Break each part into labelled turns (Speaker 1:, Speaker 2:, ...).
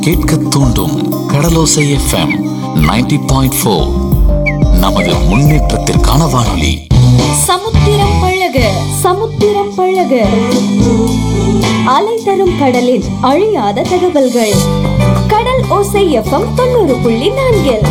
Speaker 1: கேட்க தூண்டும் கடலோசை FM 90.4 point four நமது முன்னேற்றத்திற்கான வானொலி
Speaker 2: சமுத்திரம் பழக சமுத்திரம் பழக அலை தரும் கடலின் அழியாத தகவல்கள் கடல் ஓசை எஃப்எம் தொண்ணூறு புள்ளி நான்கில்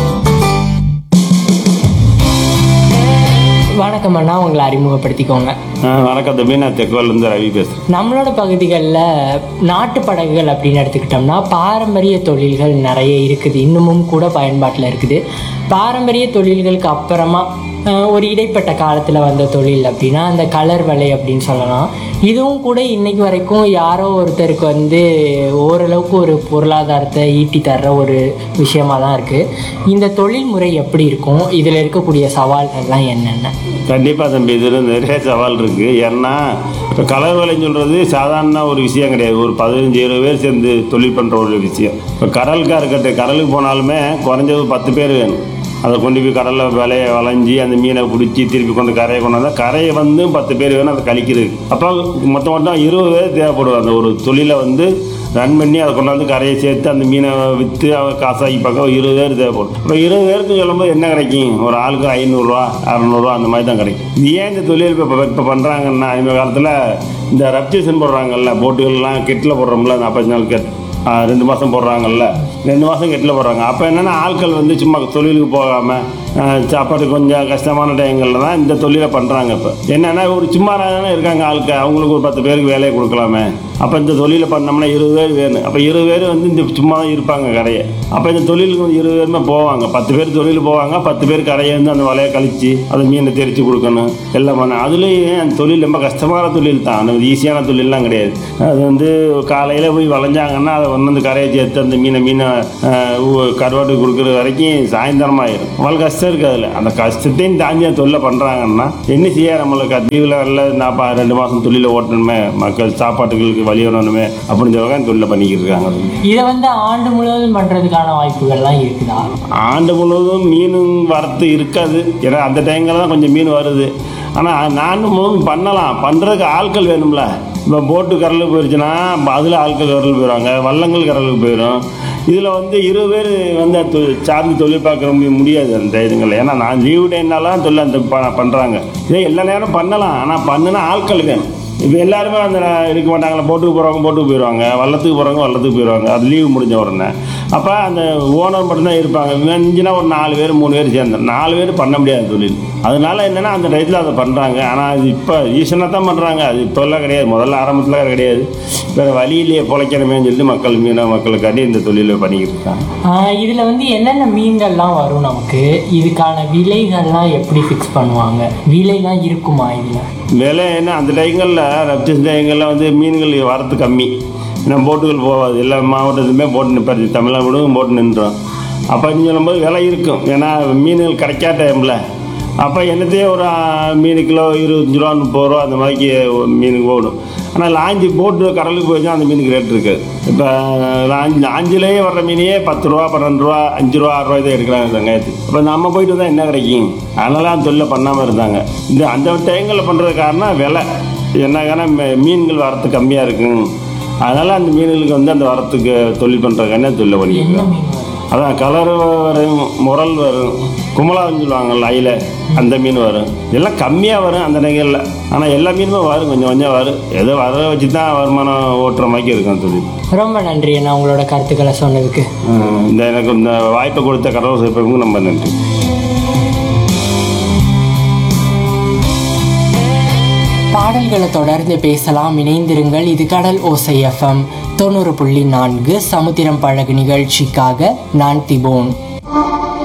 Speaker 3: வணக்கம் அண்ணா உங்களை அறிமுகப்படுத்திக்கோங்க
Speaker 4: ஆ, வணக்கம் தம்பி நான் தெக்குவலேருந்து ரவி பேசுகிறேன்
Speaker 3: நம்மளோட பகுதிகளில் நாட்டு படகுகள் அப்படின்னு எடுத்துக்கிட்டோம்னா பாரம்பரிய தொழில்கள் நிறைய இருக்குது இன்னமும் கூட பயன்பாட்டில் இருக்குது பாரம்பரிய தொழில்களுக்கு அப்புறமா அஹ், ஒரு இடைப்பட்ட காலத்தில் வந்த தொழில் அப்படின்னா அந்த கலர் வலை அப்படின்னு சொல்லலாம் இதுவும் கூட இன்னைக்கு வரைக்கும் யாரோ ஒருத்தருக்கு வந்து ஓரளவுக்கு ஒரு பொருளாதாரத்தை ஈட்டி தர்ற ஒரு விஷயமா தான் இருக்குது இந்த தொழில்முறை எப்படி இருக்கும் இதில் இருக்கக்கூடிய சவால்கள்லாம் என்னென்ன
Speaker 4: கண்டிப்பாக தம்பி இதில் நிறைய சவால் இருக்குது ஏன்னா இப்போ கலர் வேலைன்னு சொல்கிறது சாதாரண ஒரு விஷயம் கிடையாது ஒரு பதினஞ்சு இருபது பேர் சேர்ந்து தொழில் பண்ணுற ஒரு விஷயம் இப்போ கடலுக்காக இருக்கட்டும் கடலுக்கு போனாலுமே குறைஞ்சது பத்து பேர் வேணும் அதை கொண்டு போய் கடலில் விலையை வளைஞ்சி அந்த மீனை பிடிச்சி திருப்பி கொண்டு கரையை கொண்டு வந்தால் கரையை வந்து பத்து பேர் வேணும் அதை கழிக்கிறது அப்போ மொத்தம் மொத்தம் இருபது பேர் தேவைப்படும் அந்த ஒரு தொழிலை வந்து ரன் பண்ணி அதை கொண்டாந்து கரையை சேர்த்து அந்த மீனை விற்று அவன் காசாக்கி பக்கம் இருபது பேர் தேவைப்படும் இப்போ இருபது பேருக்கு சொல்லும்போது என்ன கிடைக்கும் ஒரு ஆளுக்கு ஐநூறுரூவா அறநூறுவா அந்த மாதிரி தான் கிடைக்கும் இது ஏன் இந்த தொழில் இப்போ இப்போ பண்ணுறாங்கன்னா இந்த காலத்தில் இந்த ரப்டிஷன் போடுறாங்கல்ல போட்டுகள்லாம் கெட்டில் போடுறோம்ல நாற்பத்தஞ்சு நாள் கெட் ஆ, ரெண்டு மாதம் போடுறாங்கல்ல ரெண்டு மாதம் கெட்டில் போடுறாங்க அப்போ என்னென்னா ஆட்கள் வந்து சும்மா தொழிலுக்கு போகாமல் சாப்பாடு கொஞ்சம் கஷ்டமான டைங்களில் தான் இந்த தொழிலை பண்ணுறாங்க இப்போ என்னென்னா ஒரு சும்மா தானே இருக்காங்க ஆளுக்கு அவங்களுக்கு ஒரு பத்து பேருக்கு வேலையை கொடுக்கலாமே அப்போ இந்த தொழிலை பண்ணோம்னா இருபது பேர் வேணும் அப்போ இருபது பேர் வந்து இந்த சும்மா தான் இருப்பாங்க கரையை அப்போ இந்த தொழிலுக்கு வந்து இருபது பேருமே போவாங்க பத்து பேர் தொழில் போவாங்க பத்து பேர் கரையை வந்து அந்த வலையை கழிச்சு அதை மீனை தெரித்து கொடுக்கணும் எல்லாம் பண்ண அதுலேயும் அந்த தொழில் ரொம்ப கஷ்டமான தொழில் தான் அந்த ஈஸியான தொழிலெலாம் கிடையாது அது வந்து காலையில் போய் வளைஞ்சாங்கன்னா அதை கொண்டு வந்து கரையை சேர்த்து அந்த மீனை மீனை ஆஹ், ஊ- கருவாட்டுக்கு கொடுக்குற வரைக்கும் சாயந்தரம் ஆயிரும் அவ்வளோ கஷ்டம் இருக்குது அதில் அந்த கஷ்டத்தையும் தாண்டி அந்த தொழிலை பண்ணுறாங்கன்னா என்ன செய்ய நம்மளுக்கு தீவில் நல்ல நான் பா- ரெண்டு மாதம் தொழிலை ஓட்டணுமே மக்கள் சாப்பாட்டுகளுக்கு வழி வரணுமே அப்படின்னு சொல்லி தொழிலை பண்ணிக்கிட்டு இருக்காங்க
Speaker 3: இதை வந்து ஆண்டு முழுவதும் பண்ணுறதுக்கான வாய்ப்புகள்லாம் இருக்குதா
Speaker 4: ஆண்டு முழுவதும் மீனும் வரத்து இருக்காது ஏன்னா அந்த டைமில் தான் கொஞ்சம் மீன் வருது ஆனால் நான் முழுவதும் பண்ணலாம் பண்ணுறதுக்கு ஆட்கள் வேணும்ல இப்போ போட்டு கடலுக்கு போயிடுச்சுன்னா அதில் ஆட்கள் கடலுக்கு போயிடுவாங்க வள்ளங்கள் கடலுக்கு போயிடும் இதில் வந்து இருபது பேர் வந்து அது தொ- சார்ந்து தொழில் பார்க்க முடிய- முடியாது அந்த இதுங்களில் ஏன்னா நான் லீவு டைம்னாலாம் தொழில் அந்த ப- பண்ணுறாங்க இதே எல்லா நேரம் பண்ணலாம் ஆனால் பண்ணுனா ஆட்கள் வேணும் இப்போ எல்லாருமே அந்த இருக்க மாட்டாங்களா போட்டுக்கு போகிறவங்க போட்டுக்கு போயிடுவாங்க வள்ளத்துக்கு போகிறவங்க வள்ளத்துக்கு போயிடுவாங்க அது லீவு முடிஞ்ச உடனே அப்போ அந்த ஓனர் மட்டும்தான் இருப்பாங்க மிஞ்சினா ஒரு நாலு பேர் மூணு பேர் சேர்ந்து நாலு பேர் பண்ண முடியாது தொழில் அதனால என்னென்னா அந்த டயத்தில் அதை பண்ணுறாங்க ஆனால் அது இப்போ ஈஸனாக தான் பண்ணுறாங்க அது இப்போல்லாம் கிடையாது முதல்ல ஆரம்பத்தில் கிடையாது வேறு வழியிலேயே பிழைக்கணுமேன்னு சொல்லிட்டு மக்கள் மீன மக்களுக்காண்டி இந்த தொழிலை பண்ணிக்கிட்டு இருக்காங்க
Speaker 3: இதில் வந்து என்னென்ன மீன்கள்லாம் வரும் நமக்கு இதுக்கான விலைகள்லாம் எப்படி ஃபிக்ஸ் பண்ணுவாங்க விலைலாம் இருக்குமா இதில்
Speaker 4: விலை என்ன அந்த டைங்களில் ரப்டிஸ் டைங்களில் வந்து மீன்கள் வரத்து கம்மி ஏன்னா போட்டுகள் போகாது எல்லா மாவட்டத்துலையுமே போட்டு நிற்பாரு தமிழ்நாடு போட்டு நின்றோம் அப்படின்னு சொல்லும்போது விலை இருக்கும் ஏன்னா மீன்கள் கிடைக்காத டைமில் அப்போ என்னத்தையே ஒரு ஆ, மீன் கிலோ இருபத்தஞ்சி ரூபா முப்பது ரூபா அந்த மாதிரிக்கு ஒரு மீனுக்கு ஓடும் ஆனால் லாஞ்சி போட்டு கடலுக்கு போயிச்சா அந்த மீனுக்கு ரேட் இருக்குது இப்போ லாஞ்சி லாஞ்சிலேயே வர்ற மீனையே பத்து ரூபா பன்னெண்டு ரூபா அஞ்சு ரூபா ஆறு ரூபாய் தான் எடுக்கிறாங்க வெங்காயத்துக்கு இப்போ நம்ம போயிட்டு வந்தால் என்ன கிடைக்கும் அதனால அந்த தொழிலை பண்ணாமல் இருந்தாங்க இந்த அந்த டைங்களில் பண்ணுறது காரணம் விலை என்ன காரணம் மீ- மீன்கள் வரத்து கம்மியாக இருக்கும் அதனால் அந்த மீன்களுக்கு வந்து அந்த வரத்துக்கு தொழில் பண்ணுறதுக்கான தொழிலை
Speaker 3: என்ன
Speaker 4: பண்ணிக்கிறாங்க
Speaker 3: மீன் வரும்
Speaker 4: அதான் கலர் வரும் முரல் வரும் குமலான்னு சொல்லுவாங்கல்ல அயில அந்த மீன் வரும் எல்லாம் கம்மியாக வரும் அந்த நிகழ்ல ஆனால் எல்லா மீனுமே வரும் கொஞ்சம் கொஞ்சம் வரும் ஏதோ வர வச்சு தான் வருமானம் ஓட்டுற மாதிரி இருக்கும் தொழில்
Speaker 3: ரொம்ப நன்றி அண்ணா உங்களோட கருத்துக்களை சொன்னதுக்கு
Speaker 4: அஹ் இந்த எனக்கு இந்த வாய்ப்பை கொடுத்த கடவுள் சிறப்புக்கும் நம்ம நன்றி
Speaker 3: பாடல்களை தொடர்ந்து பேசலாம் இணைந்திருங்கள் இது கடல் ஓசை எஃப்எம் தொண்ணூறு புள்ளி நான்கு சமுத்திரம் பழகு நிகழ்ச்சிக்காக நான் திபோன்